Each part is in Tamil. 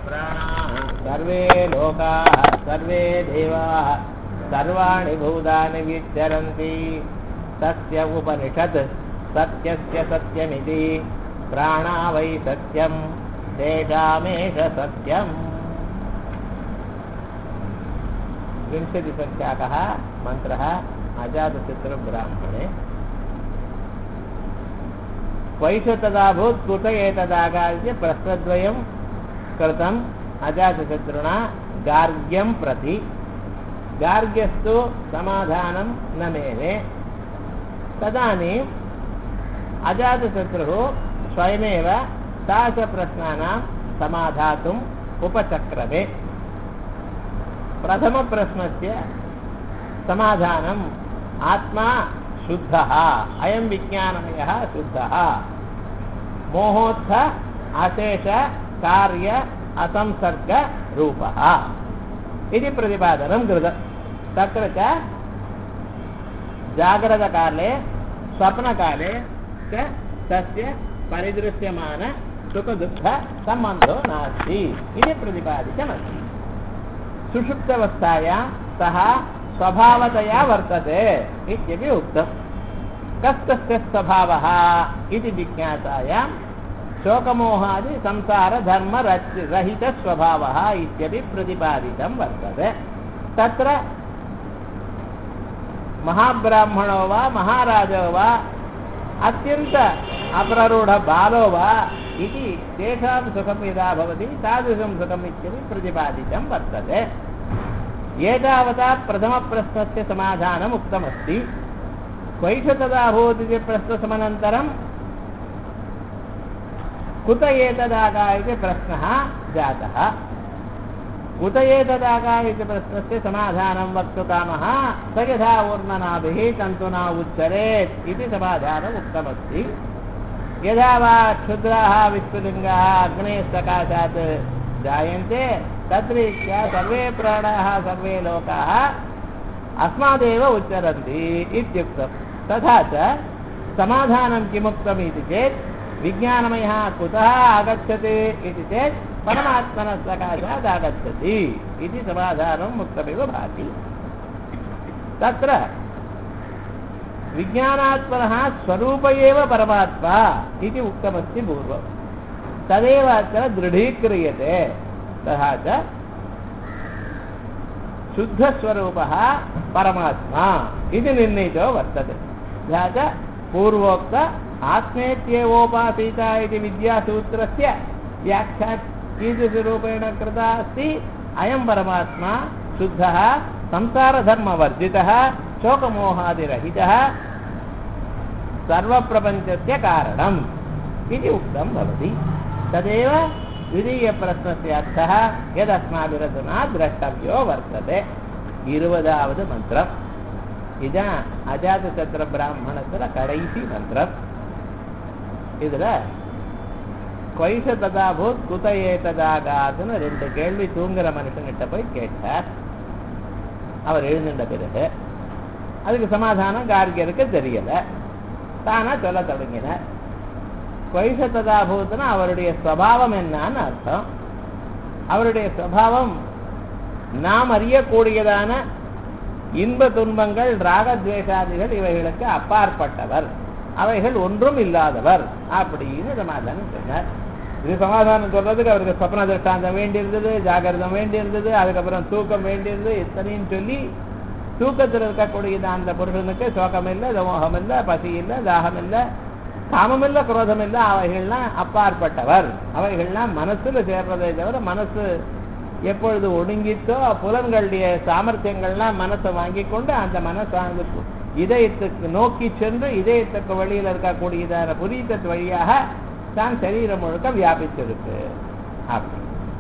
प्राणाः सर्वे लोकाः सर्वे देवाः सर्वाणि भूतानि विचरन्ति तस्य उपनिषत् सत्यस्य सत्यमिति प्राणा वै सत्यम् तेषामेष सत्यम् विंशतिसङ्ख्याकः मन्त्रः अजातशत्रुब्राह्मणे क्वैष तदाभूत् कुत एतदागाद्य प्रश्नद्वयं कृतम् अजातशत्रुणा गार्ग्यं प्रति गार्ग्यस्तु समाधानं न मेने तदानीम् अजातशत्रुः स्वयमेव तादृशप्रश्नानां समाधातुम् उपचक्रमे प्रथमप्रश्नस्य समाधानम् आत्मा शुद्धः अयं विज्ञानमयः शुद्धः मोहोत्थ अशेष कार्य असंसर्गरूपः इति प्रतिपादनं कृतं तत्र च जाग्रतकाले स्वप्नकाले च तस्य परिदृश्यमान सुखदुःखसम्बन्धो नास्ति इति प्रतिपादितमस्ति सुषुप्तवस्थायां सः स्वभावतया वर्तते इत्यपि उक्तम् कस्तस्य स्वभावः इति जिज्ञासायां शोकमोहादि संसारधर्मरहितस्वभावः इत्यपि प्रतिपादितं वर्तते तत्र महाब्राह्मणो वा महाराजो वा अत्यन्त अप्ररूढबालो वा इति तेषां सुखं यदा भवति तादृशं सुखम् इत्यपि प्रतिपादितं वर्तते एतावता प्रथमप्रश्नस्य समाधानम् उक्तमस्ति क्वैष तदाभूत् इति प्रश्नसमनन्तरं कुत एतदागा इति प्रश्नः जातः कुत एतदागा इति प्रश्नस्य समाधानं वक्तुकामः स यथा ऊर्णनाभिः तन्तुना उच्चरेत् इति समाधानम् उक्तमस्ति यदा वा क्षुद्राः विश्वलिङ्गाः अग्नेः सकाशात् जायन्ते तद्रीत्या सर्वे प्राणाः सर्वे लोकाः अस्मादेव उच्चरन्ति इत्युक्तं तथा च समाधानं किमुक्तम् इति चेत् विज्ञानमयः कुतः आगच्छति इति चेत् परमात्मनः सकाशात् आगच्छति इति समाधानं मुक्तमिव भाति तत्र विज्ञानात्मनः स्वरूप एव परमात्मा इति उक्तमस्ति पूर्वं तदेव अत्र दृढीक्रियते तथा च शुद्धस्वरूपः परमात्मा इति निर्णीतो वर्तते तथा च पूर्वोक्त आत्मेत्येवोपासीता इति विद्यासूत्रस्य व्याख्या कीदृशरूपेण कृता अस्ति अयं परमात्मा शुद्धः संसारधर्मवर्जितः शोकमोहादिरहितः सर्वप्रपञ्चस्य कारणम् इति उक्तं भवति तदेव द्वितीयप्रश्नस्य अर्थः यदस्माभिरधुना द्रष्टव्यो वर्तते இருபதாவது மந்திரம் இதுதான் அஜாத சத்திர பிராமணத்துல கடைசி மந்திரம் இதுல கொய்ச ததாபூத் குத ஏததாகாதுன்னு ரெண்டு கேள்வி தூங்குற மனுஷன்கிட்ட போய் கேட்டார் அவர் எழுந்துட்ட பிறகு அதுக்கு சமாதானம் கார்கியருக்கு தெரியல தானா சொல்ல தொடங்கினார் கொய்ச ததாபூத்னா அவருடைய ஸ்வபாவம் என்னன்னு அர்த்தம் அவருடைய ஸ்வபாவம் நாம் அறியக்கூடியதான இன்ப துன்பங்கள் ராகத்வேஷாதிகள் இவைகளுக்கு அப்பாற்பட்டவர் அவைகள் ஒன்றும் இல்லாதவர் அப்படின்னு சமாதானம் சொன்னார் இது சமாதானம் சொல்றதுக்கு அவருக்கு சொப்ன திருஷ்டாந்தம் வேண்டியிருந்தது ஜாகிரதம் வேண்டியிருந்தது அதுக்கப்புறம் தூக்கம் வேண்டியிருந்தது இத்தனையும் சொல்லி தூக்கத்தில் இருக்கக்கூடியது அந்த புருஷனுக்கு சோகம் இல்லை மோகம் இல்லை பசி இல்லை தாகம் இல்லை காமம் இல்லை குரோதம் இல்லை அவைகள்லாம் அப்பாற்பட்டவர் அவைகள்லாம் மனசுல சேர்றதை தவிர மனசு எப்பொழுது ஒடுங்கித்தோ புலன்களுடைய சாமர்த்தியங்கள்லாம் மனசை வாங்கி கொண்டு அந்த மனசானது இதயத்துக்கு நோக்கி சென்று இதயத்துக்கு வழியில் இருக்கக்கூடியதான புரியத்தத்து வழியாக தான் சரீரம் முழுக்க வியாபிச்சிருக்கு அப்படி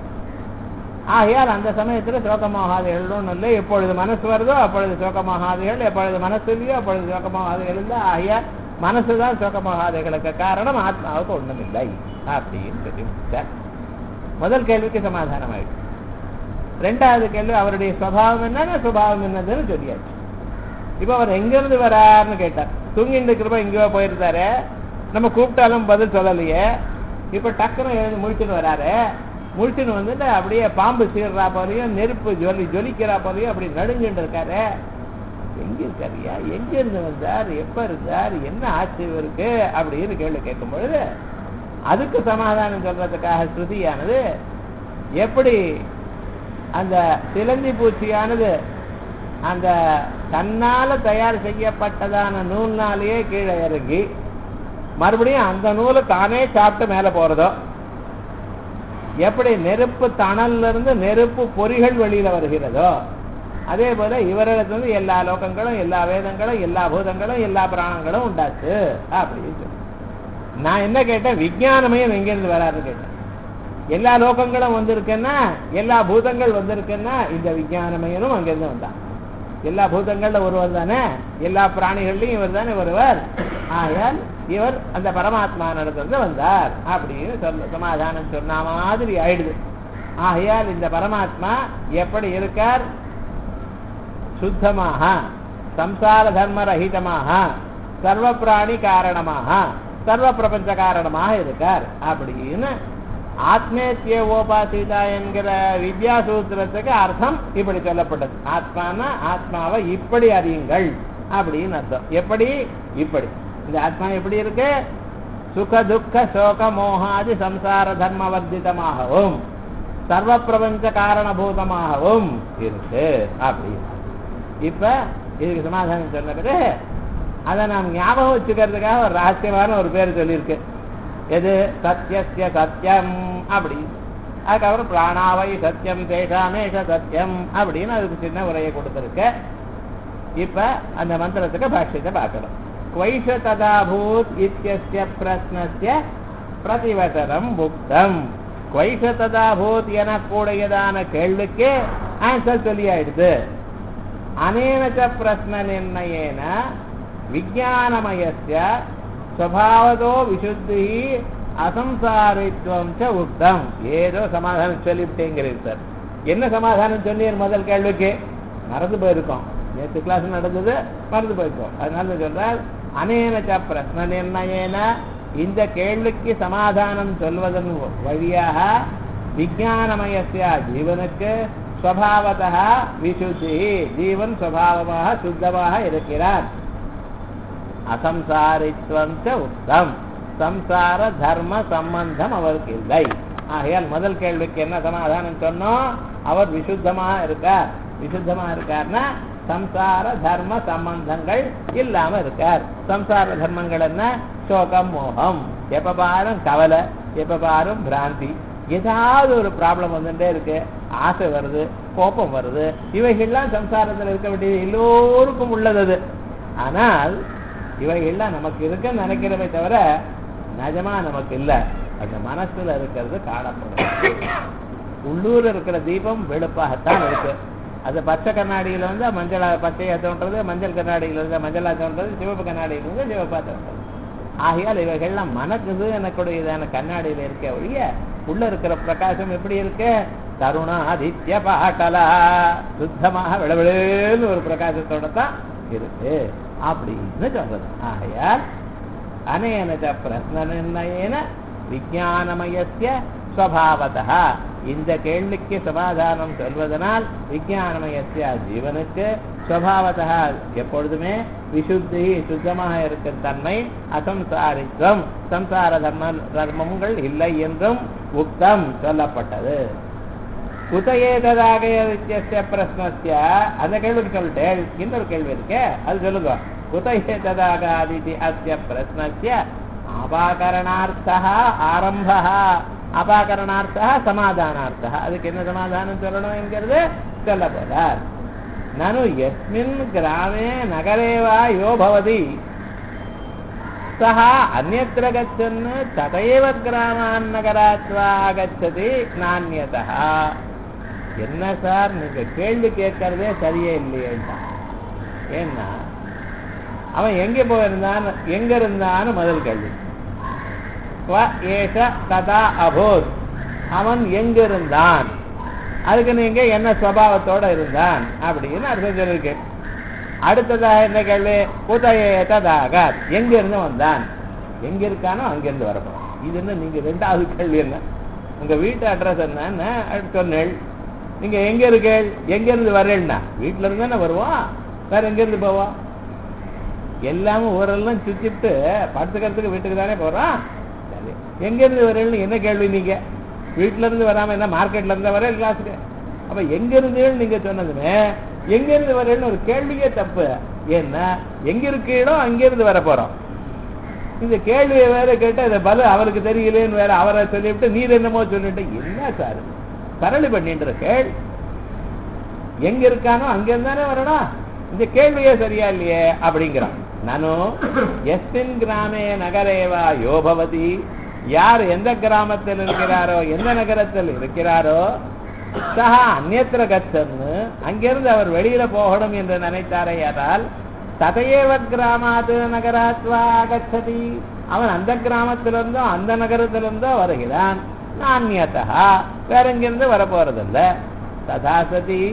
ஆகையால் அந்த சமயத்துல சோகமோகாதிகள் ஒன்றும் இல்லை எப்பொழுது மனசு வருதோ அப்பொழுது சோகமோகாதிகள் எப்பொழுது மனசு இல்லையோ அப்பொழுது சோகமோகாதிகள் இல்லை ஆகையால் மனசுதான் சோகமோகாதிகளுக்கு காரணம் ஆத்மாவுக்கு ஒன்றும் இல்லை அப்படின்னு சொல்லி முடிச்சார் முதல் கேள்விக்கு சமாதானம் ஆயிடுச்சு ரெண்டாவது கேள்வி அவருடைய சுவாவம் என்னன்னா சுபாவம் என்னதுன்னு சொல்லியாச்சு இப்ப அவர் எங்கிருந்து வராருன்னு கேட்டார் தூங்கிட்டு இருக்கிறப்ப எங்கேயோ போயிருந்தாரு நம்ம கூப்பிட்டாலும் பதில் சொல்லலையே இப்ப டக்குன்னு எழுந்து முடிச்சுட்டு வராரு முழிச்சுன்னு வந்துட்டு அப்படியே பாம்பு சீர்றா போலையும் நெருப்பு ஜொலி ஜொலிக்கிறா போலையும் அப்படி நடுங்கிட்டு இருக்காரு எங்க இருக்காருயா எங்க இருந்து வந்தார் எப்ப இருந்தார் என்ன ஆச்சு இவருக்கு அப்படின்னு கேள்வி கேட்கும் பொழுது அதுக்கு சமாதானம் சொல்றதுக்காக ஸ்ருதியானது எப்படி அந்த சிலந்தி பூச்சியானது அந்த தன்னால தயார் செய்யப்பட்டதான நூல்னாலேயே கீழே இறங்கி மறுபடியும் அந்த நூலை தானே சாப்பிட்டு மேல போறதோ எப்படி நெருப்பு தணல்ல இருந்து நெருப்பு பொறிகள் வெளியில வருகிறதோ அதே போல இவரிடத்துல எல்லா லோகங்களும் எல்லா வேதங்களும் எல்லா பூதங்களும் எல்லா பிராணங்களும் உண்டாச்சு அப்படின்னு சொல்லி நான் என்ன கேட்டேன் விஞ்ஞானமயம் எங்கிருந்து வராருன்னு கேட்டேன் எல்லா லோகங்களும் வந்திருக்குன்னா எல்லா பூதங்கள் வந்திருக்குன்னா இந்த விஞ்ஞானமயனும் அங்கிருந்து வந்தான் எல்லா பூதங்கள்ல ஒருவர் தானே எல்லா பிராணிகள்லயும் இவர் தானே ஒருவர் ஆயால் இவர் அந்த பரமாத்மா நடந்து வந்தார் அப்படின்னு சொல்ல சமாதானம் சொன்ன மாதிரி ஆயிடுது ஆகையால் இந்த பரமாத்மா எப்படி இருக்கார் சுத்தமாக சம்சார தர்ம ரஹிதமாக சர்வ பிராணி காரணமாக சர்வ பிரபஞ்ச காரணமாக இருக்கார் அப்படின்னு ஆத்மேத்திய ஓபாசிதா என்கிற வித்யா சூத்திரத்துக்கு அர்த்தம் இப்படி சொல்லப்பட்டது ஆத்மானா ஆத்மாவை இப்படி அறியுங்கள் அப்படின்னு அர்த்தம் எப்படி இப்படி இந்த ஆத்மா எப்படி இருக்கு சுக துக்க சோக மோகாதி சம்சார தர்ம வர்த்திதமாகவும் சர்வ பிரபஞ்ச காரணபூதமாகவும் இருக்கு அப்படின்னு இப்ப இதுக்கு சமாதானம் சொன்ன பிறகு அதை நாம் ஞாபகம் வச்சுக்கிறதுக்காக ஒரு ரகசியமான ஒரு பேர் சொல்லியிருக்கு எது சத்தியசிய சத்தியம் அப்படி அதுக்கப்புறம் பிராணாவை சத்தியம் தேஷாமேஷ சத்தியம் அப்படின்னு அதுக்கு சின்ன உரையை கொடுத்துருக்க இப்ப அந்த மந்திரத்துக்கு பாஷ்யத்தை பார்க்கலாம் குவைஷ ததாபூத் இத்தியஸ்ய பிரஸ்னஸ்ய பிரதிவசனம் புக்தம் குவைஷ ததாபூத் எனக்கூடியதான கேள்விக்கு ஆன்சர் சொல்லியாயிடுது அனேனச்ச பிரஸ்ன நிர்ணயேன விஜயானமயஸ்ய ஸ்வபாவதோ விசுத்தி அசம்சாரித்துவம் ச உக்தம் ஏதோ சமாதானம் சொல்லிவிட்டேங்கிறீர் சார் என்ன சமாதானம் சொன்னீர் முதல் கேள்விக்கு மறந்து போயிருக்கோம் நேற்று கிளாஸ் நடந்தது மறந்து போயிருக்கோம் அதனால சொல்றார் அனேனச்ச பிரஸ்ன நிர்ணயேன இந்த கேள்விக்கு சமாதானம் சொல்வதன் வழியாக விஜயானமயசிய ஜீவனுக்கு ஸ்வபாவதா விசுத்தி ஜீவன் சுவாவமாக சுத்தமாக இருக்கிறார் அசம்சாரித்துவம் ச உத்தம் சம்சார தர்ம சம்பந்தம் அவருக்கு இல்லை ஆகையால் முதல் கேள்விக்கு என்ன சமாதானம் சொன்னோம் அவர் விசுத்தமாக இருக்கார் விசுத்தமா இருக்கார்னா சம்சார தர்ம சம்பந்தங்கள் இல்லாம இருக்கார் சம்சார தர்மங்கள் என்ன சோகம் மோகம் எப்ப பாரும் கவலை எப்ப பாரும் பிராந்தி ஏதாவது ஒரு ப்ராப்ளம் வந்துட்டே இருக்கு ஆசை வருது கோபம் வருது இவைகள்லாம் சம்சாரத்தில் இருக்க வேண்டியது எல்லோருக்கும் உள்ளது அது ஆனால் இவைகள்லாம் நமக்கு இருக்குன்னு நினைக்கிறவை தவிர நிஜமா நமக்கு இல்லை அந்த மனசுல இருக்கிறது காணப்படும் உள்ளூர் இருக்கிற தீபம் வெளுப்பாகத்தான் இருக்கு அது பச்சை கண்ணாடியில வந்து மஞ்சளா பச்சையா தோன்றது மஞ்சள் கண்ணாடியில இருந்து மஞ்சளா தோன்றது சிவப்பு கண்ணாடியில இருந்து சிவப்பா தோன்றது ஆகையால் இவைகள்லாம் மனக்குது எனக்குடையதான கண்ணாடியில இருக்க ஒழிய உள்ள இருக்கிற பிரகாசம் எப்படி இருக்கு தருணா ஆதித்ய பாட்டலா சுத்தமாக விளவிழேன்னு ஒரு பிரகாசத்தோட தான் இருக்கு அப்படின்னு சொல்றது ஆகையால் அனேனச்ச பிரஸ்ன நிர்ணயேன விஜயானமயசிய ஸ்வபாவதா இந்த கேள்விக்கு சமாதானம் சொல்வதனால் விஜயானமயசிய ஜீவனுக்கு ஸ்வபாவதா எப்பொழுதுமே விசுத்தி சுத்தமாக இருக்கிற தன்மை அசம்சாரித்துவம் சம்சார தர்ம தர்மங்கள் இல்லை என்றும் உக்தம் சொல்லப்பட்டது குதஏததாக வித்தியஸ்ய பிரஸ்னஸ்ய அந்த கேள்விக்கு சொல்லிட்டேன் இன்னொரு கேள்வி இருக்கே அது சொல்லுங்க குதஏததாக அதிதி அஸ்ய பிரஸ்னஸ்ய அபாகரணார்த்தா ஆரம்பா அபாகரணார்த்தா சமாதானார்த்தா அதுக்கு என்ன சமாதானம் சொல்லணும் என்கிறது சொல்ல போறார் நனு எஸ்மின் கிராமே நகரே வா யோ பவதி சஹ அந்நத்திர கச்சன் ததைவ கிராமான் நகராத்வா ஆகச்சதி நானியதா என்ன சார் நீங்க கேள்வி கேட்கறதே சரியே இல்லையேட்டா ஏன்னா அவன் எங்க போயிருந்தான் எங்க இருந்தான்னு முதல் கேள்வி வ ஏஷ ததா அபோத் அவன் எங்க இருந்தான் அதுக்கு நீங்க என்ன சுவாவத்தோட இருந்தான் அப்படின்னு அர்த்தம் சொல்லிருக்கு அடுத்ததாக என்ன கேள்வி குதயேததாக எங்க இருந்து வந்தான் எங்க இருக்கானோ அங்கிருந்து வரப்போம் இது என்ன நீங்க ரெண்டாவது கேள்வி என்ன உங்க வீட்டு அட்ரஸ் என்னன்னு சொன்னேள் நீங்க எங்க இருக்கேள் எங்க இருந்து வரேன்னா வீட்டுல இருந்து தானே வருவோம் வேற எங்க இருந்து போவோம் எல்லாமே ஊரெல்லாம் சுத்திட்டு படுத்துக்கிறதுக்கு வீட்டுக்கு தானே போறோம் சரி எங்க இருந்து வரேன்னு என்ன கேள்வி நீங்க வீட்டுல இருந்து வராம என்ன மார்க்கெட்ல இருந்தா வர கிளாஸுக்கு அப்ப எங்க இருந்தேன்னு நீங்க சொன்னதுமே எங்க இருந்து வரேன்னு ஒரு கேள்வியே தப்பு ஏன்னா எங்க இருக்கீடோ அங்க இருந்து வர போறோம் இந்த கேள்வியை வேற கேட்டா இந்த பல அவருக்கு தெரியலேன்னு வேற அவரை சொல்லிவிட்டு நீர் என்னமோ சொல்லிட்டு என்ன சார் சரளி பண்ணிட்டு இருக்கேள் எங்க இருக்கானோ அங்க இருந்தானே வரணும் இந்த கேள்வியே சரியா இல்லையே அப்படிங்கிறான் நானும் எஸ்மின் கிராமே நகரேவா யோபவதி யார் எந்த கிராமத்தில் இருக்கிறாரோ எந்த நகரத்தில் இருக்கிறாரோ சஹா அந்நத்திர கச்சன்னு அங்கிருந்து அவர் வெளியில போகணும் என்று நினைத்தாரே ஆனால் ததையேவ கிராமாது நகராத்வா கச்சதி அவன் அந்த கிராமத்திலிருந்தோ அந்த நகரத்திலிருந்தோ வருகிறான் நானியத்தா வேற எங்கிருந்து வரப்போறதில்ல ததா சதி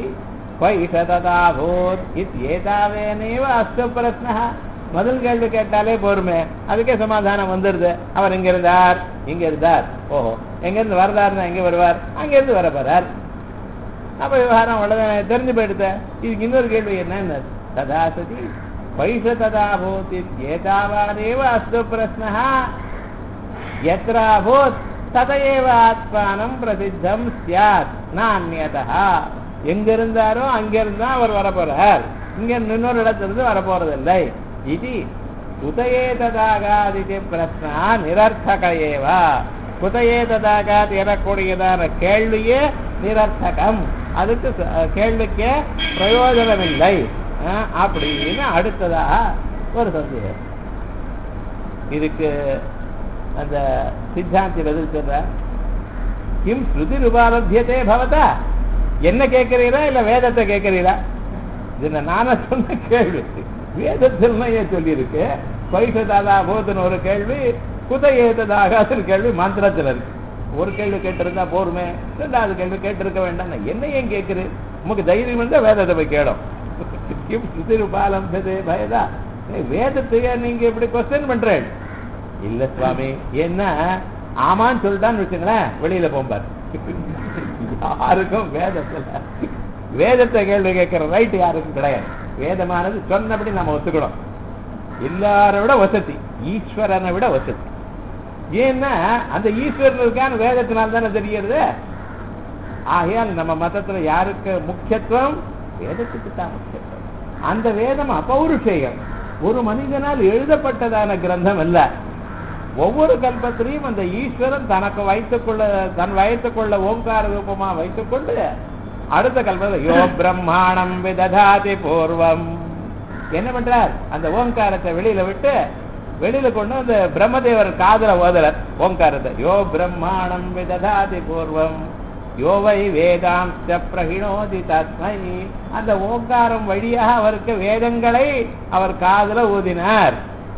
பைஷததாபூத் இத்யேதாவேனேவ அஸ்து பிரஸ்ன முதல் கேள்வி கேட்டாலே போருமே அதுக்கே சமாதானம் வந்துருது அவர் இங்க இருந்தார் இங்க இருந்தார் ஓஹோ எங்க இருந்து வரதாருன்னா எங்க வருவார் அங்க இருந்து வர போறார் அப்ப விவகாரம் அவ்வளவுதான் தெரிஞ்சு போயிடுத இதுக்கு இன்னொரு கேள்வி என்ன ததா சதி பைஷததாபூத் இத்யேதாவானேவ அஸ்து பிரஸ்ன எத்ராபூத் ததையேவ ஆத்மானம் பிரசித்தம் சியாத் நான்யதா எங்க இருந்தாரோ அங்க இருந்தா அவர் வரப்போறார் இங்க இன்னொரு இடத்திலிருந்து வரப்போறதில்லை இது குதையே ததாகாதிக்கு பிரஸ்னா நிரர்த்தக ஏவா குதையே ததாகாத் எனக்கூடியதான கேள்வியே நிரர்த்தகம் அதுக்கு ச- கேள்விக்கு பிரயோஜனமில்லை அஹ், அப்படின்னு அடுத்ததாக ஒரு சந்தேகம் இதுக்கு அந்த சித்தாந்தி பதில் சொல்ற கிம் ஸ்ருதி ரூபாலபியதே பவதா என்ன கேட்கிறீரா இல்ல வேதத்தை கேட்கிறீரா இது நானா சொன்ன கேள்வி வேதத்தில் ஏன் சொல்லியிருக்கு பைசதாதா போதுன்னு ஒரு கேள்வி குத ஏததாகாதுன்னு கேள்வி மந்திரத்தில் இருக்கு ஒரு கேள்வி கேட்டிருந்தா போருமே ரெண்டாவது கேள்வி கேட்டிருக்க வேண்டாம் நான் என்ன ஏன் கேட்குது உமக்கு தைரியம் இருந்தா வேதத்தை போய் கேடும் கிம் ஸ்ருதி ரூபாலபியதே பயதா ஏய், வேதத்தையே நீங்க இப்படி கொஸ்டின் பண்றேன் இல்ல சுவாமி என்ன ஆமான்னு சொல்லிட்டான்னு வச்சுங்களேன் வெளியில போம்பார் யாருக்கும் வேதத்துல வேதத்தை கேள்வி கேட்கிற ரைட் யாருக்கும் கிடையாது வேதமானது சொன்னபடி நம்ம ஒத்துக்கணும் எல்லாரை விட வசதி ஈஸ்வரனை விட வசதி ஏன்னா அந்த ஈஸ்வரன் இருக்கான்னு வேதத்தினால தானே தெரியறது ஆகையால் நம்ம மதத்துல யாருக்கு முக்கியத்துவம் வேதத்துக்கு தான் முக்கியத்துவம் அந்த வேதம் அபௌருஷேயம் ஒரு மனிதனால் எழுதப்பட்டதான கிரந்தம் அல்ல ஒவ்வொரு கல்பத்திலையும் அந்த ஈஸ்வரன் தனக்கு வைத்துக்கொள்ள தன் வைத்துக்கொள்ள ஓங்கார ரூபமா வைத்துக்கொண்டு அடுத்த கல்பத்தில் யோ பிரம்மாணம் விததாதி பூர்வம் என்ன பண்றார் அந்த ஓங்காரத்தை வெளியில விட்டு வெளியில கொண்டு அந்த பிரம்மதேவர் காதல ஓதலர் ஓங்காரத்தை யோ பிரம்மாணம் விததாதி பூர்வம் யோவை வேதாம்ச பிரகிணோதி தஸ்மை அந்த ஓங்காரம் வழியாக அவருக்கு வேதங்களை அவர் காதல ஊதினார்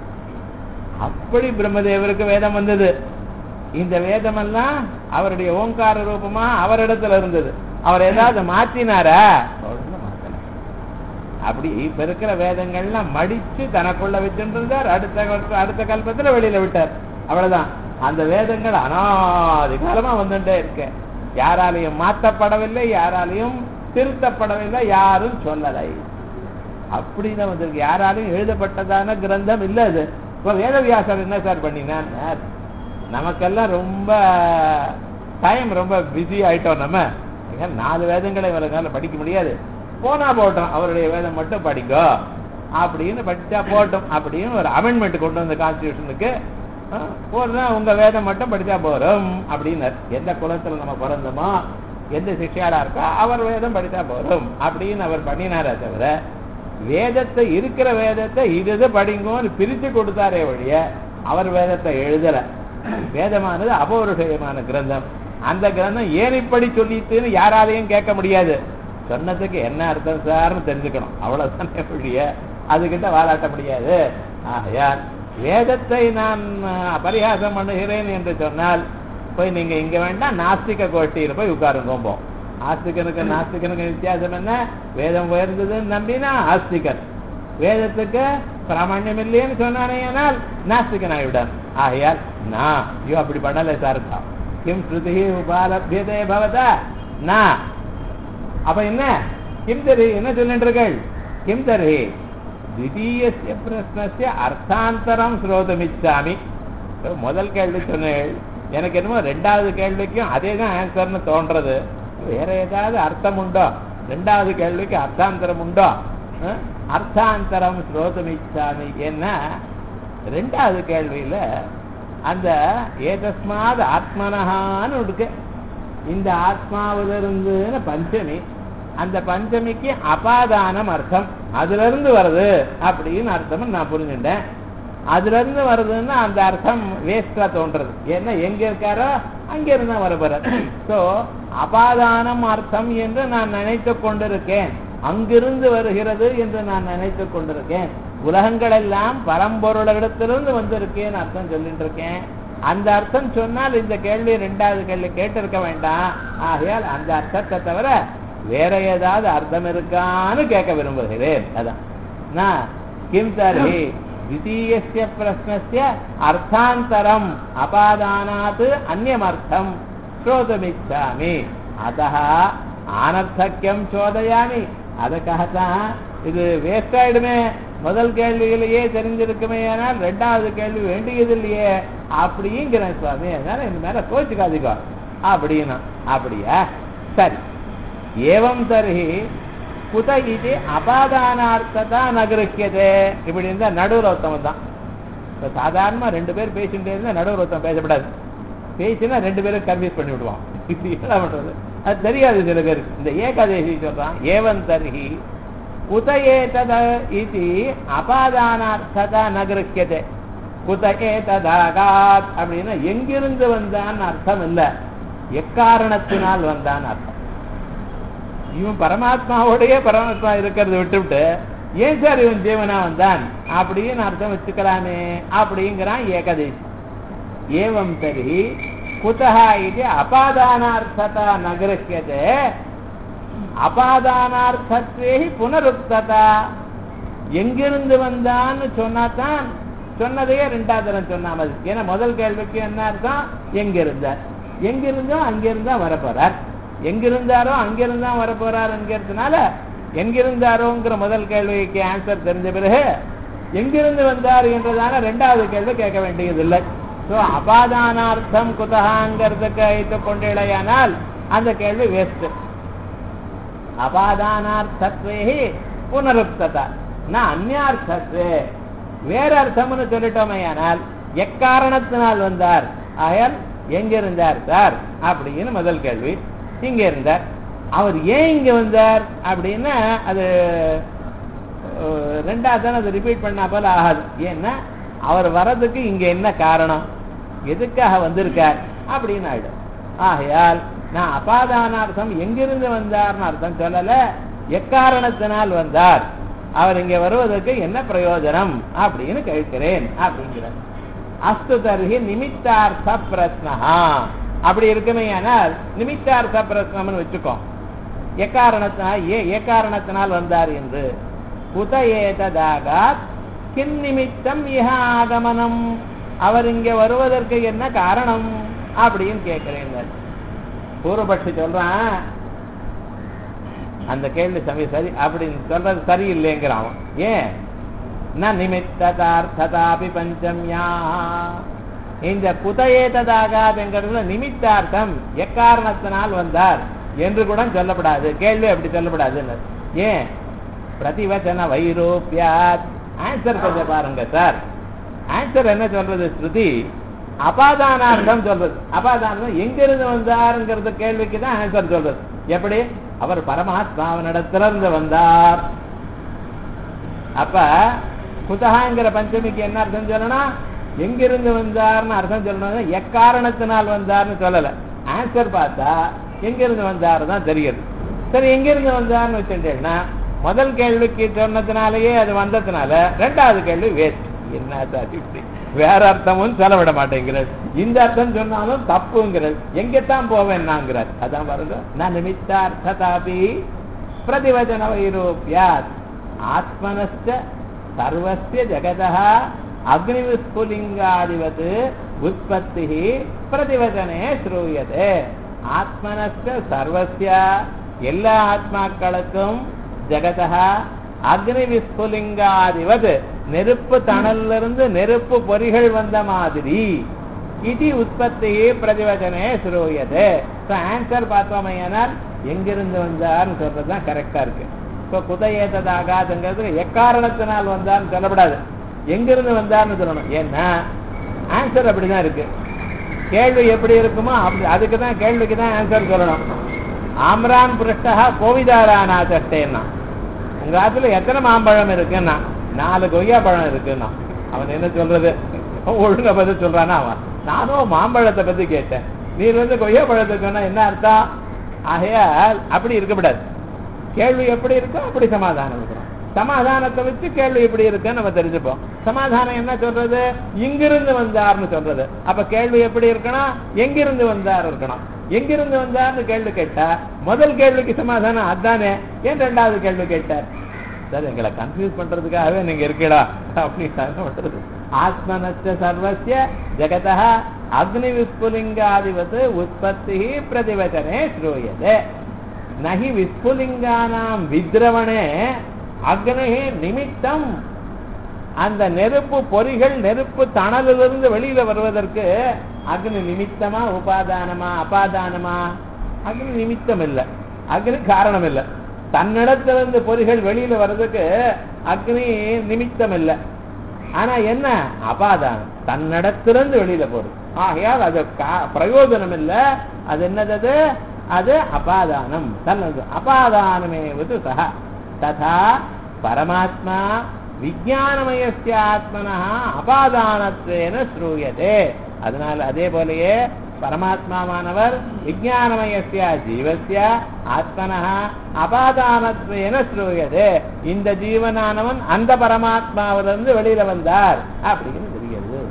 அப்படி பிரம்மதேவருக்கு வேதம் வந்தது இந்த வேதமெல்லாம் அவருடைய ஓங்கார ரூபமா அவரிடத்துல இருந்தது அவர் ஏதாவது மாற்றினாரா ஒண்ணும் மாத்தல. அப்படி இப்ப இருக்கிற வேதங்கள்லாம் மடிச்சு தனக்குள்ள வச்சுட்டு இருந்தார் அடுத்த கல்ப- அடுத்த கல்பத்துல வெளியில விட்டார் அவ்வளவுதான் அந்த வேதங்கள் அனாதி காலமா வந்துட்டே இருக்கு யாராலையும் மாற்றப்படவில்லை யாராலையும் திருத்தப்படவில்லை யாரும் சொல்லலை அப்படிதான் வந்திருக்கு யாராலையும் எழுதப்பட்டதான கிரந்தம் இல்ல அது இப்ப வேதவியாசர் என்ன சார் பண்ணினார் நமக்கெல்லாம் ரொம்ப டைம் ரொம்ப பிஸி ஆயிட்டோம் நம்ம ஏங்க, நாலு வேதங்களை இவரால படிக்க முடியாது போனா போட்டோம் அவருடைய வேதம் மட்டும் படிக்கோ அப்படின்னு படிச்சா போட்டோம் அப்படின்னு ஒரு அமெண்ட்மெண்ட் கொண்டு வந்த கான்ஸ்டியூஷனுக்கு போறதா உங்க வேதம் மட்டும் படிச்சா போறோம் அப்படின்னார் எந்த குலத்துல நம்ம பிறந்தோமோ எந்த சிஷ்யாடா இருக்கோ அவர் வேதம் படிச்சா போறோம் அப்படின்னு அவர் பண்ணினாரே தவிர வேதத்தை இருக்கிற வேதத்தை இது இது படிங்கோன்னு பிரிச்சு கொடுத்தாரே ஒழிய அவர் வேதத்தை எழுதல வேதமானது அபௌருஷயமான கிரந்தம் அந்த கிரந்தம் ஏன் இப்படி சொல்லிட்டுன்னு யாராலையும் கேட்க முடியாது சொன்னதுக்கு என்ன அர்த்தம் சார்னு தெரிஞ்சுக்கணும் அவ்வளவுதானே ஒழிய அதுகிட்ட வாலாட்ட முடியாது ஆகையால் வேதத்தை நான் அஹ், பரிகாசம் பண்ணுகிறேன் என்று சொன்னால் போய் நீங்க இங்க வேண்டாம் நாஸ்திக கோஷ்டியில போய் உட்காருங்கோம்போம் ஆஸ்திகனுக்கு நாஸ்திகனுக்கு வித்தியாசம் என்ன வேதம் உயர்ந்ததுன்னு நம்பினா ஆஸ்திகன் வேதத்துக்கு பிராமணியம் இல்லைன்னு சொன்னானே ஆனால் நாஸ்திகன் ஆகிவிடான் ஆகையால் நான் ஐயோ அப்படி பண்ணலை சார் கிம் ஸ்ருதி உபாலபியதே பவதா நான் அப்ப என்ன கிம் தரி என்ன சொல்லின்றீர்கள் கிம் தரி திடீயஸ்ய பிரஸ்னஸ்ய அர்த்தாந்தரம் ஸ்ரோதமிச்சாமி இப்ப முதல் கேள்வி சொன்னேன் எனக்கு என்னமோ ரெண்டாவது கேள்விக்கும் அதே தான் ஆன்சர்னு தோன்றது வேற ஏதாவது அர்த்தம் உண்டோ ரெண்டாவது கேள்விக்கு அர்த்தாந்தரம் உண்டோ அஹ்? அர்த்தாந்தரம் ஸ்ரோதமிச்சாமி ஏன்னா ரெண்டாவது கேள்வியில அந்த ஏதஸ்மாத் ஆத்மனஹான்னு இருக்கு இந்த ஆத்மாவிலிருந்துன்னு பஞ்சமி அந்த பஞ்சமிக்கு அபாதானம் அர்த்தம் அதுல இருந்து வருது அப்படின்னு அர்த்தம் நான் புரிஞ்சுட்டேன் அதுல இருந்து வருதுன்னா அந்த அர்த்தம் வேஸ்டா தோன்றது ஏன்னா எங்க இருக்காரோ அங்க இருந்தா வர போறார் சோ அபாதானம் அர்த்தம் என்று நான் நினைத்து கொண்டிருக்கேன் அங்கிருந்து வருகிறது என்று நான் நினைத்து கொண்டிருக்கேன் உலகங்கள் எல்லாம் பரம்பொருளிடத்திலிருந்து வந்திருக்கேன் அர்த்தம் சொல்லிட்டு இருக்கேன் அந்த அர்த்தம் சொன்னால் இந்த கேள்வி ரெண்டாவது கேள்வி கேட்டிருக்க வேண்டாம் ஆகையால் அந்த அர்த்தத்தை தவிர வேற ஏதாவது அர்த்தம் இருக்கான்னு கேட்க விரும்புகிறேன் அதான் நான் கிம் தர்ஹி द्वितीयस्य प्रश्नस्य अर्थान्तरम् अपादानात् अन्यमर्थम् श्रोतुमिच्छामि अतः ஆனர்த்தக்கியம் சோதயாமி அதுக்காகத்தான் இது வேஸ்ட் ஆயிடுமே முதல் கேள்வியிலேயே தெரிஞ்சிருக்குமே ஆனால் ரெண்டாவது கேள்வி வேண்டியது இல்லையே அப்படிங்கிறேன் சுவாமி அதனால இந்த மேல கோச்சுக்காதீங்க அப்படின்னா அப்படியா சரி ஏவம் தர்ஹி குத இது அபாதானார்த்ததா நகருக்கியதே இப்படி இருந்தா நடுவர் ஒருத்தவன் தான் இப்ப சாதாரணமா ரெண்டு பேர் பேசிட்டே இருந்தா நடுவர் ஒருத்தன் பேசப்படாது பேசினா ரெண்டு பேரும் கன்வியூஸ் பண்ணி விடுவான் இப்படி என்ன பண்றது அது தெரியாது சில பேருக்கு இந்த ஏகாதேசி சொல்றான் ஏவன் தர்ஹி குத ஏதத இது அபாதானார்த்ததா நகருக்கியதே குத ஏததாகாத் அப்படின்னா எங்கிருந்து வந்தான்னு அர்த்தம் இல்ல எக்காரணத்தினால் வந்தான் அர்த்தம் இவன் பரமாத்மாவோடயே பரமாத்மா இருக்கிறத விட்டுவிட்டு ஏன் சார் இவன் ஜீவனா வந்தான் அப்படின்னு அர்த்தம் வச்சுக்கலாமே அப்படிங்கிறான் ஏகதேசி ஏவம் தரி குதா இது அபாதானார்த்ததா நகரக்கியதே அபாதானார்த்தத்வே புனருக்ததா எங்கிருந்து வந்தான்னு சொன்னாதான் சொன்னதையே ரெண்டாவது தரம் சொன்ன மாதிரி ஏன்னா முதல் கேள்விக்கு என்ன அர்த்தம் எங்கிருந்தார் எங்கிருந்தோ அங்கிருந்தா வரப்போறார் எங்கிருந்தாரோ அங்கிருந்தா வரப்போறார் என்கிறதுனால எங்கிருந்தாரோங்கிற முதல் கேள்விக்கு ஆன்சர் தெரிஞ்ச பிறகு எங்கிருந்து வந்தார் என்றதான ரெண்டாவது கேள்வி கேட்க வேண்டியதில்லை ஸோ அபாதானார்த்தம் குதகாங்கிறதுக்கு வைத்துக் கொண்டேடையானால் அந்த கேள்வி வேஸ்ட் அபாதானார்த்தத்வே புனருக்ததா நான் அந்நியார்த்தத்வே வேற அர்த்தம்னு சொல்லிட்டோமையானால் எக்காரணத்தினால் வந்தார் ஆயால் எங்க இருந்தார் சார் அப்படின்னு முதல் கேள்வி இங்க இருந்தார் அவர் ஏன் இங்க வந்தார் அப்படின்னா அது அஹ், ரெண்டாவது தானே அதை ரிப்பீட் பண்ணா போல ஆகாது ஏன்னா அவர் வர்றதுக்கு இங்க என்ன காரணம் எதுக்காக வந்திருக்கார் அப்படின்னு ஆயிடும் ஆகையால் நான் அபாதானார்த்தம் எங்கிருந்து வந்தார்னு அர்த்தம் சொல்லல எக்காரணத்தினால் வந்தார் அவர் இங்க வருவதற்கு என்ன பிரயோஜனம் அப்படின்னு கேட்கிறேன் அப்படிங்கிறார் அஸ்து தர்ஹி நிமித்தார்த்த பிரஸ்னஹா அப்படி இருக்குமே ஆனால் நிமித்தார்த்த பிரஸ்னம்னு வச்சுக்கோ எக்காரணத்தினால் ஏ எக்காரணத்தினால் வந்தார் என்று குத ஏததாகாத் கின் நிமித்தம் இஹ ஆகமனம் அவர் இங்க வருவதற்கு என்ன காரணம் அப்படின்னு கேட்கிறேன் பூர்வபட்சி சொல்றான் அந்த கேள்வி சமய சரி அப்படின்னு சொல்றது சரியில்லைங்கிறான் அவன் ஏன் ந நிமித்ததார்த்ததாபி பஞ்சம்யா இந்த குதஏததாகாதுங்கிறதுல நிமித்தார்த்தம் எக்காரணத்தினால் வந்தார் என்று கூட சொல்லப்படாது கேள்வி அப்படி சொல்லப்படாதுன்னு ஏன் பிரதிவச்சன வைரூப்பியாத் ஆன்சர் கொஞ்சம் பாருங்க சார் ஆன்சர் என்ன சொல்றது ஸ்ருதி அபாதானார்த்தம் சொல்றது அபாதானம் எங்கிருந்து வந்தாருங்கிறது கேள்விக்கு தான் ஆன்சர் சொல்றது எப்படி அவர் பரமாத்மாவனிடத்திலிருந்து வந்தார் அப்ப குதகாங்கிற பஞ்சமிக்கு என்ன அர்த்தம் சொல்லணும் எங்கிருந்து வந்தார்னு அர்த்தம் சொல்லணும் எக்காரணத்தினால் வந்தார்னு சொல்லல ஆன்சர் பார்த்தா எங்கிருந்து வந்தார் தான் தெரியுது சரி எங்கிருந்து வந்தார்னு வச்சுட்டேன்னா முதல் கேள்விக்கு சொன்னதுனாலயே அது வந்ததுனால ரெண்டாவது கேள்வி வேஸ்ட் என்ன சார் இப்படி வேற அர்த்தமும் சொல்ல விட மாட்டேங்கிறார் இந்த அர்த்தம் சொன்னாலும் தப்புங்கிறார் எங்கத்தான் போவேன் நாங்கிறார் அதான் பாருங்க நான் நிமித்தார்த்ததாபி பிரதிவச்சன வைரூபியாத் ஆத்மனஸ்ட சர்வஸ்ய ஜெகதா அக்னிவிஸ்புலிங்காதிவத் உற்பத்தி பிரதிவச்சனே ஸ்ரூயதே ஆத்மனஸ்த சர்வஸ்ய எல்லா ஆத்மாக்களுக்கும் ஜெகதா அக்னி விஸ்புலிங்காதிவது நெருப்பு தணலிருந்து நெருப்பு பொறிகள் வந்த மாதிரி இது உற்பத்தி பிரதிவச்சனே ஸ்ரூயதே ஸோ ஆன்சர் பார்த்தோமையானால் எங்கிருந்து வந்தார்னு சொல்றது தான் கரெக்டா இருக்கு இப்போ குதையேத்தது ஆகாதுங்கிறது எக்காரணத்தினால் வந்தார்னு சொல்லப்படாது எங்கிருந்து வந்தார்னு சொல்லணும் ஏன்னா ஆன்சர் அப்படிதான் இருக்கு கேள்வி எப்படி இருக்குமோ அப்படி அதுக்கு தான் கேள்விக்கு தான் ஆன்சர் சொல்லணும் ஆம்ரான் புருஷ்டா கோவிதாரானா சட்டேன்னா உங்க ஆத்துல எத்தனை மாம்பழம் இருக்குன்னா நாலு கொய்யா பழம் இருக்குன்னா அவன் என்ன சொல்றது ஒழுங்க பதில் சொல்றானா அவன் நானும் மாம்பழத்தை பத்தி கேட்டேன் நீர் வந்து கொய்யா பழத்துக்கு சொன்னா என்ன அர்த்தம் ஆகையால் அப்படி இருக்கக்கூடாது கேள்வி எப்படி இருக்கோ அப்படி சமாதானம் இருக்கணும் சமாதானத்தை வச்சு கேள்வி எப்படி இருக்குன்னு நம்ம தெரிஞ்சுப்போம் சமாதானம் என்ன சொல்றது இங்கிருந்து வந்தார்னு சொல்றது அப்ப கேள்வி எப்படி இருக்கணும் எங்கிருந்து வந்தார் இருக்கணும் எங்கிருந்து வந்தார்னு கேள்வி கேட்டா முதல் கேள்விக்கு சமாதானம் அதானே ஏன் ரெண்டாவது கேள்வி கேட்டார் சார் எங்களை கன்ஃபியூஸ் பண்றதுக்காகவே நீங்க இருக்கீடா அப்படின்னு பண்றது ஆத்மனச்ச சர்வசிய ஜெகதா அக்னி விஸ்புலிங்காதிபத் உற்பத்தி பிரதிவச்சனே ஸ்ரூயதே நகி விஸ்புலிங்கானாம் வித்ரவணே அக்னி நிமித்தம் அந்த நெருப்பு பொறிகள் நெருப்பு தணலிலிருந்து வெளியில வருவதற்கு அக்னி நிமித்தமா உபாதானமா அபாதானமா அக்னி நிமித்தம் இல்ல அக்னி காரணம் இல்ல தன்னிடத்திலிருந்து பொறிகள் வெளியில வர்றதுக்கு அக்னி நிமித்தம் இல்ல ஆனா என்ன அபாதானம் தன்னிடத்திலிருந்து வெளியில போறது ஆகையால் அது கா- பிரயோஜனம் இல்ல அது என்னது அது? அது அபாதானம் தன்னது அபாதானமே சக ததா பரமாத்மா விஜயானமயஸ்ய ஆத்மனா அபாதானத்வேன ஸ்ரூயதே அதனால அதே போலயே பரமாத்மாவானவர் விஜயானமயஸ்ய ஜீவஸ்ய ஆத்மனா அபாதானத்வேன ஸ்ரூயதே இந்த ஜீவனானவன் அந்த பரமாத்மாவிலிருந்து வெளியில வந்தார் அப்படின்னு தெரிகிறது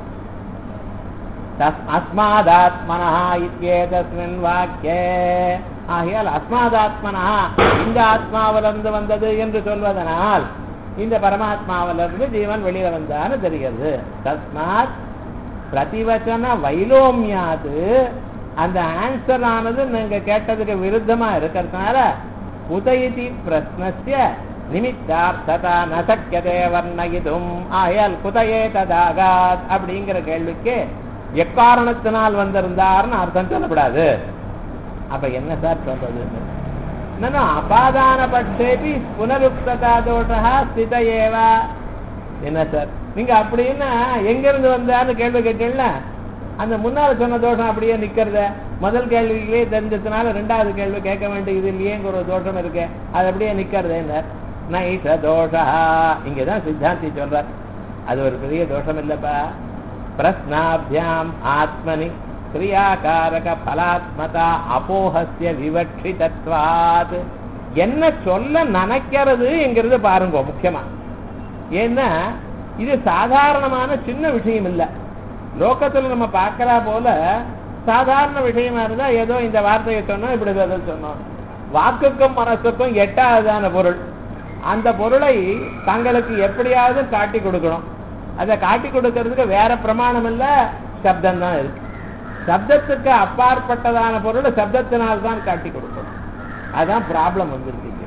தஸ் அஸ்மாதாத்மனா இத்யேதஸ்மின் வாக்கியே ஆகையால் அஸ்மாதாத்மனா இந்த ஆத்மாவிலிருந்து வந்தது என்று சொல்வதனால் இந்த பரமாத்மாவிலிருந்து ஜீவன் வெளியில வந்தான்னு தெரிகிறது தஸ்மாத் பிரதிவச்சன வைலோமியாது அந்த ஆன்சர் ஆனது நீங்க கேட்டதுக்கு விருத்தமா இருக்கிறதுனால உதயதி பிரஸ்னஸ்ய நிமித்தார்த்ததா நசக்கியதே வர்ணயிதும் ஆயால் குதையே ததாகாத் அப்படிங்கிற கேள்விக்கு எக்காரணத்தினால் வந்திருந்தார்னு அர்த்தம் சொல்லப்படாது அப்ப என்ன சார் சொல்றது என்னன்னா அபாதான பட்சேபி புனருக்ததா தோஷா ஸ்தித ஏவா என்ன சார் நீங்க அப்படின்னா எங்க இருந்து வந்தார்னு கேள்வி கேட்டீங்கல்ல அந்த முன்னால சொன்ன தோஷம் அப்படியே நிக்கிறத முதல் கேள்வியிலே தெரிஞ்சதுனால ரெண்டாவது கேள்வி கேட்க வேண்டியது இல்லையேங்கிற ஒரு தோஷம் இருக்கு அது அப்படியே நிக்கிறது என்ன நைஷ தோஷா இங்கதான் சித்தாந்தி சொல்றார் அது ஒரு பெரிய தோஷம் இல்லப்பா பிரஸ்னாபியாம் ஆத்மனி கிரியாகாரக பலாத்மதா அபோகசிய விவட்சிதத்வாத் என்ன சொல்ல நினைக்கிறதுங்கிறது பாருங்க முக்கியமா ஏன்னா இது சாதாரணமான சின்ன விஷயம் இல்ல லோகத்துல நம்ம பார்க்கறா போல சாதாரண விஷயமா இருந்தா ஏதோ இந்த வார்த்தையை சொன்னோம் இப்படி பதில் சொன்னோம் வாக்குக்கும் மனசுக்கும் எட்டாவதான பொருள் அந்த பொருளை தங்களுக்கு எப்படியாவது காட்டி கொடுக்கணும் அதை காட்டி கொடுக்கறதுக்கு வேற பிரமாணம் இல்ல சப்தம் தான் இருக்கு சப்தத்துக்கு அப்பாற்பட்டதான பொருள் சப்தத்தினால் தான் காட்டி கொடுக்கணும் அதான் ப்ராப்ளம் வந்துருக்கு இங்க.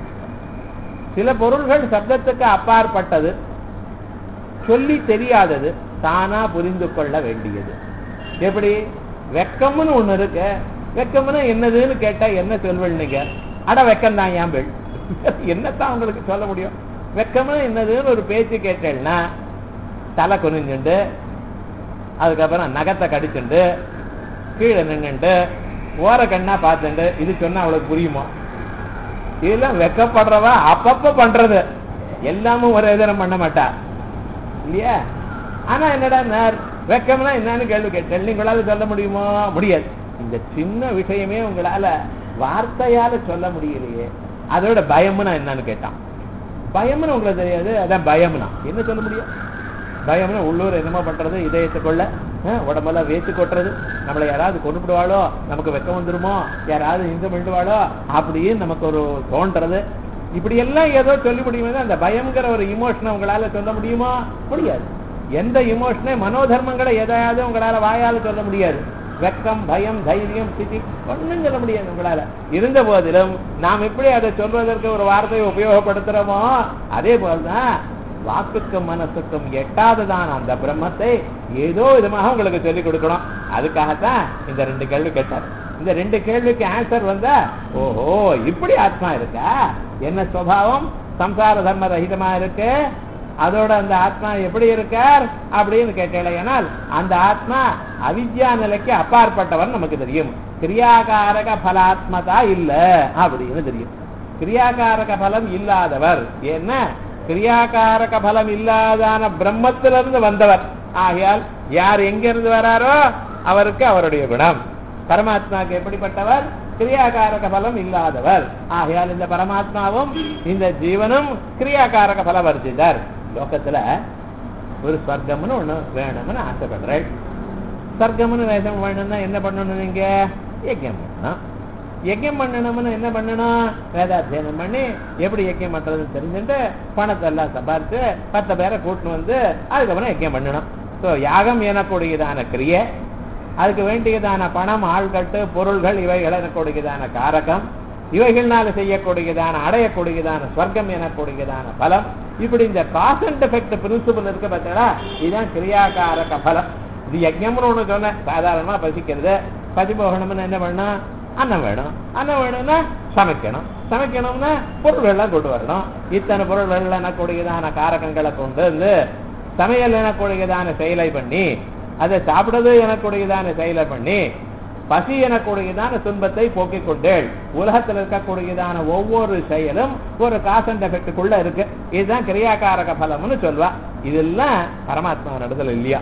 சில பொருள்கள் சப்தத்துக்கு அப்பாற்பட்டது சொல்லி தெரியாதது தானா புரிந்து கொள்ள வேண்டியது எப்படி வெக்கம்னு ஒண்ணு இருக்கு வெக்கம்னு என்னதுன்னு கேட்டா என்ன சொல்வள் நீங்க அட வெக்கம் தான் ஏன் பெண் என்னத்தான் உங்களுக்கு சொல்ல முடியும் வெக்கம்னு என்னதுன்னு ஒரு பேச்சு கேட்டேன்னா தலை குனிஞ்சுண்டு அதுக்கப்புறம் நகத்தை கடிச்சுண்டு கீழே நின்னுண்டு ஓர கண்ணா பார்த்துண்டு இது சொன்னா அவளுக்கு புரியுமா இதெல்லாம் வெக்கப்படுறவ அப்பப்ப பண்றது எல்லாமும் ஒரே தினம் பண்ண மாட்டா இல்லையா ஆனா என்னடா நேர் வெக்கம்னா என்னன்னு கேள்வி கேட்டேன் உங்களால சொல்ல முடியுமா முடியாது இந்த சின்ன விஷயமே உங்களால வார்த்தையால சொல்ல முடியலையே அதோட பயம்னா என்னன்னு கேட்டான் பயம்னு உங்களுக்கு தெரியாது அதான் பயம்னா என்ன சொல்ல முடியும் பயம்னா உள்ளூர் என்னமோ பண்றது இதயத்துக்குள்ள அஹ், உடம்பெல்லாம் வேத்து கொட்டுறது நம்மளை யாராவது கொண்டுடுவாளோ நமக்கு வெக்கம் வந்துருமோ யாராவது இந்த பண்ணிடுவாளோ அப்படின்னு நமக்கு ஒரு தோன்றது இப்படி எல்லாம் ஏதோ சொல்ல முடியுமே அந்த பயம்ங்கிற ஒரு இமோஷனை உங்களால சொல்ல முடியுமா முடியாது எந்த இமோஷனே மனோதர்மங்களை எதையாவது உங்களால வாயால சொல்ல முடியாது வெக்கம் பயம் தைரியம் ஸ்திதி ஒண்ணும் சொல்ல முடியாது உங்களால இருந்த போதிலும் நாம் எப்படி அதை சொல்வதற்கு ஒரு வார்த்தையை உபயோகப்படுத்துறோமோ அதே போல்தான் வாக்குக்கும் மனசுக்கும் எட்டாததான அந்த பிரம்மத்தை ஏதோ விதமாக உங்களுக்கு சொல்லிக் கொடுக்கணும் அதுக்காகத்தான் இந்த ரெண்டு கேள்வி கேட்டார் இந்த ரெண்டு கேள்விக்கு ஆன்சர் வந்தா ஓஹோ இப்படி ஆத்மா இருக்கா என்ன சுவாவம் சம்சார தர்ம ரஹிதமா இருக்கு அதோட அந்த ஆத்மா எப்படி இருக்கார் அப்படின்னு கேட்டேனால் அந்த ஆத்மா அவித்யா நிலைக்கு அப்பாற்பட்டவர் நமக்கு தெரியும் கிரியாகாரக பலாத்மதா இல்ல அப்படின்னு தெரியும் கிரியாகாரக பலம் இல்லாதவர் என்ன கிரியாகாரக பலம் இல்லாதான பிரம்மத்திலிருந்து வந்தவர் ஆகையால் யார் எங்கிருந்து வராரோ அவருக்கு அவருடைய குணம் பரமாத்மாவுக்கு எப்படிப்பட்டவர் கிரியாகாரக பலம் இல்லாதவர் ஆகையால் இந்த பரமாத்மாவும் இந்த ஜீவனும் கிரியாகாரக பல வர்த்திதர் லோகத்துல ஒரு ஸ்வர்க்கம்னு ஒண்ணு வேணும்னு ஆசைப்படுறேன் ஸ்வர்க்கம்னு வேதம் வேணும்னா என்ன பண்ணணும் நீங்க யஜ்யம் பண்ணணும் யஜ்யம் பண்ணணும்னு என்ன பண்ணணும் வேதாத்தியனம் பண்ணி எப்படி யஜ்யம் பண்றதுன்னு தெரிஞ்சுட்டு பணத்தை எல்லாம் சம்பாரிச்சு பத்து பேரை கூட்டின்னு வந்து அதுக்கப்புறம் யஜ்யம் பண்ணணும் ஸோ யாகம் எனக்கூடியதான கிரியை அதுக்கு வேண்டியதான பணம் ஆள்கட்டு பொருள்கள் இவைகள் எனக்கூடியதான காரகம் இவைகள்னால செய்யக்கூடியதான அடையக்கூடியதான ஸ்வர்க்கம் எனக்கூடியதான பலம் இப்படி இந்த காஸ் அண்ட் எஃபெக்ட் பிரின்சிபல் இருக்கு பார்த்தீங்களா இதுதான் கிரியாகாரக பலம் இது யஜ்யம்னு ஒண்ணு சொன்னேன் சாதாரணமா பசிக்கிறது பசி போகணும்னு என்ன பண்ணணும் அன்னம் வேணும் அன்னம் வேணும்னா சமைக்கணும் சமைக்கணும்னா பொருள்கள்லாம் கொண்டு வரணும் இத்தனை பொருள்கள் எனக்கூடியதான காரகங்களை கொண்டு வந்து சமையல் எனக்கூடியதான செயலை பண்ணி அதை சாப்பிடுறது எனக்கூடியதான செயலை பண்ணி பசி எனக்கூடியதான துன்பத்தை போக்கிக் கொண்டேள் உலகத்தில் இருக்கக்கூடியதான ஒவ்வொரு செயலும் ஒரு காஸ் அண்ட் எஃபெக்டுக்குள்ள இருக்கு இதுதான் கிரியாகாரக பலம்னு சொல்வா இதெல்லாம் பரமாத்மா நடத்தல இல்லையா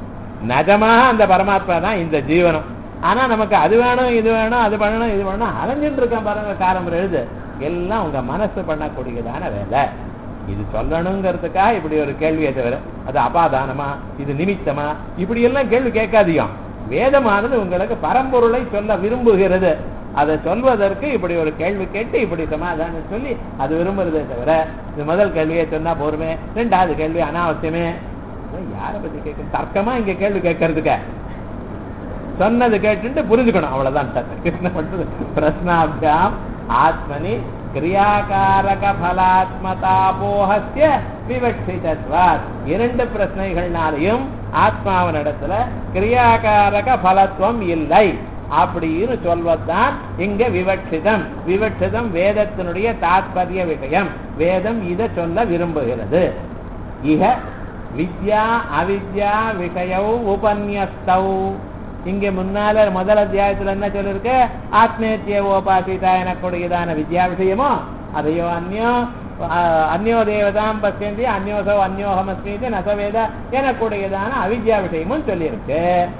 நிஜமாக அந்த பரமாத்மா தான் இந்த ஜீவனம் ஆனா நமக்கு அது வேணும் இது வேணும் அது பண்ணணும் இது வேணும் அலைஞ்சிட்டு இருக்கான் பாருங்க காரம் எழுது எல்லாம் உங்க மனசு பண்ணக்கூடியதான வேலை இது சொல்லணுங்கிறதுக்காக இப்படி ஒரு கேள்வியை தவிர அது அபாதானமா இது நிமித்தமா இப்படி எல்லாம் கேள்வி கேட்காதியும் வேதமானது உங்களுக்கு பரம்பொருளை சொல்ல விரும்புகிறது அதை சொல்வதற்கு இப்படி ஒரு கேள்வி கேட்டு இப்படி சமாதானம் சொல்லி அது விரும்புறதே தவிர இது முதல் கேள்வியை சொன்னா போருமே ரெண்டாவது கேள்வி அனாவசியமே யாரை பத்தி கேட்க தர்க்கமா இங்க கேள்வி கேட்கறதுக்க சொன்னது கேட்டுட்டு புரிஞ்சுக்கணும் அவ்வளவுதான் கிருஷ்ண பண்றது பிரஸ்னாபியாம் ஆத்மனி கிரியாகாரக பலாத்மதாபோகசிய விவட்சிதத்வாத் இரண்டு பிரச்சனைகள்னாலையும் ஆத்மாவனிடத்துல கிரியாகாரக பலத்துவம் இல்லை அப்படின்னு சொல்வதுதான் இங்க விவட்சிதம் விவட்சிதம் வேதத்தினுடைய தாத்பரிய விஷயம் வேதம் இதை சொல்ல விரும்புகிறது இக வித்யா அவித்யா விஷயவு உபன்யஸ்தௌ இங்க முன்னால முதல் அத்தியாயத்துல என்ன சொல்லிருக்கு ஆத்மேத்திய ஓபாசிதா எனக்கூடியதான வித்யா விஷயமோ அதையோ அந்நியோ அந்நியோ தேவதாம் பசியந்தி அந்யோசோ அந்யோகம் அஸ்மீதி நசவேத எனக்கூடியதான அவித்யா விஷயமும் சொல்லியிருக்கு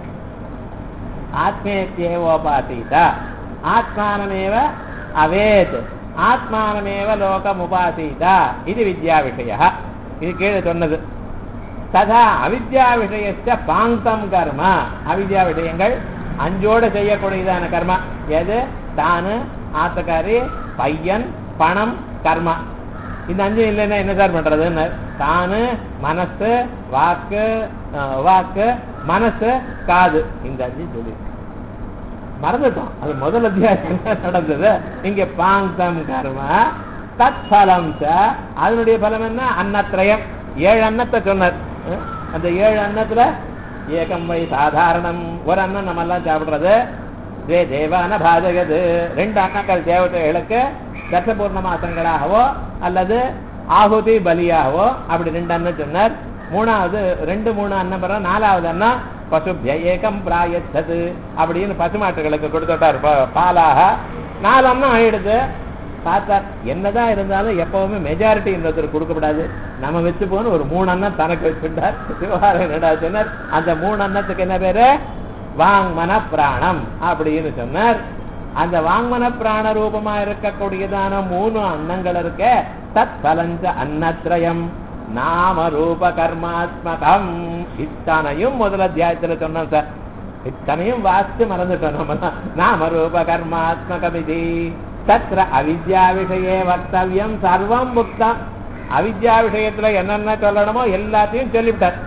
ஆத்மேத்தியோபாசீதா ஆத்மானமேவ அவேத் ஆத்மானமேவ லோகமுபாசீதா இது வித்யா விஷய இது கீழே சொன்னது ததா அவித்யா விஷயத்த பாங்கம் கர்ம அவித்யா விஷயங்கள் அஞ்சோட செய்யக்கூடியதான கர்மா எது தானு ஆத்தக்காரி பையன் பணம் கர்மா இந்த அஞ்சு இல்லைன்னா என்ன சார் பண்றதுன்னு தானு மனசு வாக்கு வாக்கு மனசு காது இந்த அஞ்சு சொல்லி மறந்துட்டோம் அது முதல் அத்தியாயம் நடந்தது இங்க பாங்கம் கர்ம தத் பலம் அதனுடைய பலம் என்ன அன்னத்திரயம் ஏழு அன்னத்தை சொன்னார் அந்த ஏழு அன்னத்துல ஏகம் வை சாதாரணம் ஒரு அன்னம் நம்ம எல்லாம் சாப்பிடுறது தே தேவான பாஜகது ரெண்டு அன்னங்கள் தேவதைகளுக்கு தசபூர்ணமாசங்களாகவோ அல்லது ஆகுதி பலியாகவோ அப்படி ரெண்டு அன்னம் சொன்னார் மூணாவது ரெண்டு மூணு அன்னம் பிற நாலாவது அண்ணம் பசுபிய ஏகம் பிராயத்தது அப்படின்னு பசுமாட்டுகளுக்கு கொடுத்துட்டார் பாலாக நாலு அன்னம் ஆயிடுது பார்த்தார் என்னதான் இருந்தாலும் எப்பவுமே மெஜாரிட்டி இன்னொருத்தர் கொடுக்கப்படாது நம்ம வச்சு போன ஒரு மூணு அண்ணன் தனக்கு வச்சுட்டார் விவகாரம் என்னடா சொன்னார் அந்த மூணு அன்னத்துக்கு என்ன பேரு வாங்மன பிராணம் அப்படின்னு சொன்னார் அந்த வாங்மன பிராண ரூபமா இருக்கக்கூடியதான மூணு அன்னங்கள் இருக்க தத் பலஞ்ச அன்னத்ரயம் நாம ரூப கர்மாத்மகம் இத்தனையும் முதல் அத்தியாயத்துல சொன்னோம் சார் இத்தனையும் வாசித்து மறந்துட்டோம் நம்ம நாம ரூப கர்மாத்மகம் இது தத்ர அவித்யா விஷயே வக்தவியம் சர்வம் முக்தம் அவித்யா விஷயத்துல என்னென்ன சொல்லணுமோ எல்லாத்தையும் சொல்லிவிட்டார்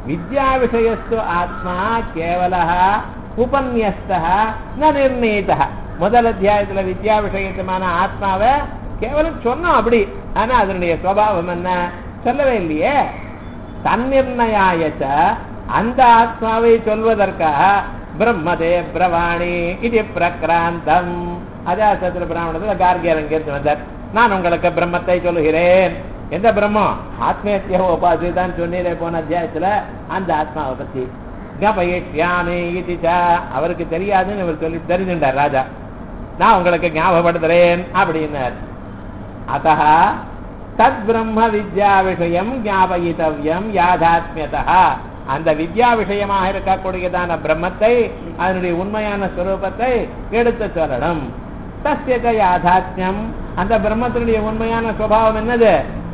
வித்யா விஷயஸ்து ஆத்மா கேவல உபன்யஸ்த ந நிர்ணயித முதல் அத்தியாயத்துல வித்யா விஷயத்துமான ஆத்மாவை கேவலம் சொன்னோம் அப்படி ஆனா அதனுடைய சுவாவம் என்ன சொல்லவே இல்லையே தன்னிர்ணயாயச்ச அந்த ஆத்மாவை சொல்வதற்காக பிரம்மதே பிரவாணி இது பிரக்ராந்தம் அஜாசத்திர பிராமணத்துல கார்கியரங்கிருந்து வந்தார் நான் உங்களுக்கு பிரம்மத்தை சொல்லுகிறேன் எந்த பிரம்மம் ஆத்மேத்திய உபாசி தான் சொன்னீரே போன அத்தியாயத்துல அந்த ஆத்மாவை பத்தி கபயிஷ்யாமி இது அவருக்கு தெரியாதுன்னு இவர் சொல்லி தெரிஞ்சுட்டார் ராஜா நான் உங்களுக்கு ஞாபகப்படுத்துறேன் அப்படின்னார் அத்த தத் பிரம்ம வித்யா விஷயம் ஞாபகித்தவியம் யாதாத்மியதா அந்த வித்யா விஷயமாக இருக்கக்கூடியதான பிரம்மத்தை அதனுடைய உண்மையான ஸ்வரூபத்தை எடுத்து சொல்லணும் தஸ்யக யாதாத்மியம் அந்த பிரம்மத்தினுடைய உண்மையான சுபாவம் என்னது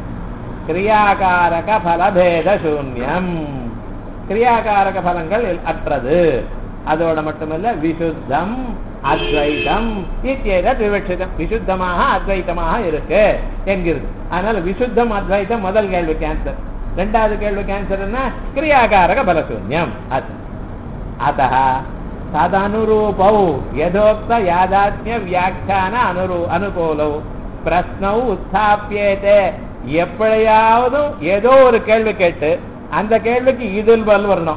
கிரியாகாரக பலபேத சூன்யம் கிரியாகாரக பலங்கள் அற்றது அதோட மட்டுமல்ல விசுத்தம் அத்வைதம் இத்தியேத விவட்சிதம் விசுத்தமாக அத்வைத்தமாக இருக்கு என்கிறது அதனால விசுத்தம் அத்வைத்தம் முதல் கேள்வி கேன்சர் ரெண்டாவது கேள்வி கேன்சர் என்ன கிரியாகாரக பலசூன்யம் அது அத்த ததனுரூபௌ யதோக்த யாதாத்மிய வியாக்கியான அனுரூ அனுகூலௌ பிரஸ்னௌ உத்தாப்பியேதே எப்படியாவது ஏதோ ஒரு கேள்வி கேட்டு அந்த கேள்விக்கு இதில் பல் வரணும்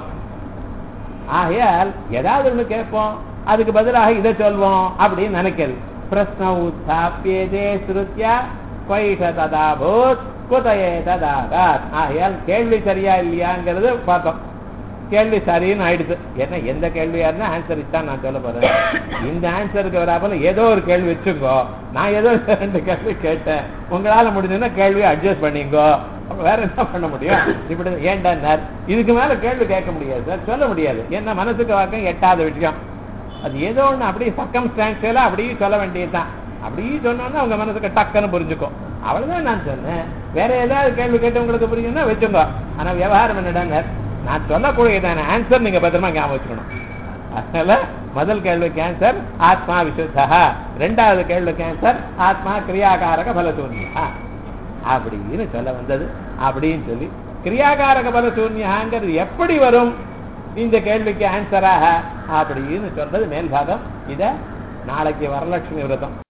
ஆகையால் ஏதாவது ஒண்ணு கேட்போம் அதுக்கு பதிலாக இதை சொல்வோம் அப்படின்னு நினைக்கிறது பிரஸ்ன உத்தாப்பியதே ஸ்ருத்யா பைஷ ததாபூத் குதையே ததாகாத் ஆகையால் கேள்வி சரியா இல்லையாங்கிறது பார்த்தோம் கேள்வி சரின்னு ஆயிடுது என்ன எந்த கேள்வியா இருந்தா ஆன்சர் இதான் நான் சொல்ல போறேன் இந்த ஆன்சருக்கு வராமல் ஏதோ ஒரு கேள்வி வச்சுக்கோ நான் ஏதோ ரெண்டு கேள்வி கேட்டேன் உங்களால முடிஞ்சதுன்னா கேள்வியை அட்ஜஸ்ட் பண்ணிங்கோ வேற என்ன பண்ண முடியும் இப்படி ஏன்டா இதுக்கு மேல கேள்வி கேட்க முடியாது சார் சொல்ல முடியாது என்ன மனசுக்கு வாக்கம் எட்டாத விஷயம் அது ஏதோ ஒண்ணு அப்படியே சர்க்கம்ஸ்டான்சியலா அப்படியே சொல்ல வேண்டியதுதான் அப்படியே சொன்னோன்னா உங்க மனசுக்கு டக்குன்னு புரிஞ்சுக்கும் அவ்வளவுதான் நான் சொன்னேன் வேற ஏதாவது கேள்வி கேட்டு உங்களுக்கு புரியும்னா வச்சுக்கோ ஆனா விவகாரம் என்னடாங்க நான் சொல்லக்கூடியதான ஆன்சர் நீங்க பத்திரமா ஞாபகம் வச்சுக்கணும் அதனால முதல் கேள்வி கேன்சர் ஆத்மா விசுத்தா ரெண்டாவது கேள்வி கேன்சர் ஆத்மா கிரியாகாரக பலசூன்யா அப்படின்னு சொல்ல வந்தது அப்படின்னு சொல்லி கிரியாகாரக பலசூன்யாங்கிறது எப்படி வரும் இந்த கேள்விக்கு ஆன்சராக அப்படின்னு சொல்றது மேல்பாகம் இத நாளைக்கு வரலட்சுமி விரதம்